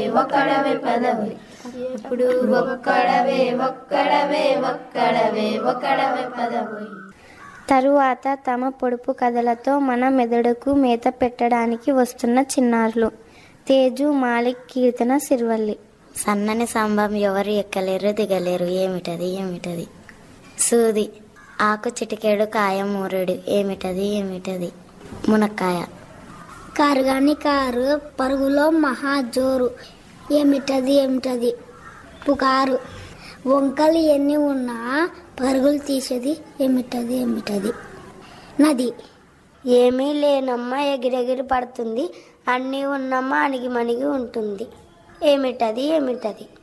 ఒక్కడవే పదవై ఇప్పుడు ఒక్కడవే ఒక్కడవే ఒక్కడవే ఒక్కడవే పదవై తరువాత తమ పొడుపు కథలతో మన మెదడుకు మేత పెట్టడానికి వస్తున్న చిన్నారులు తేజు మాలిక్ కీర్తన సిర్వల్లి సన్నని స్తంభం ఎవరు ఎక్కలేరు దిగలేరు ఏమిటది ఏమిటది సూది ఆకు చిటికెడు కాయ మూరెడు ఏమిటది ఏమిటది మునక్కాయ కారుగాని కారు పరుగులో మహా జోరు ఏమిటది ఏమిటది పుకారు వంకలు ఎన్ని ఉన్నా పరుగులు తీసేది ఏమిటది ఏమిటది నది ఏమీ లేనమ్మ ఎగిరెగిరి పడుతుంది అన్నీ ఉన్నమ్మ అణిగి మణిగి ఉంటుంది ఏమిటది ఏమిటది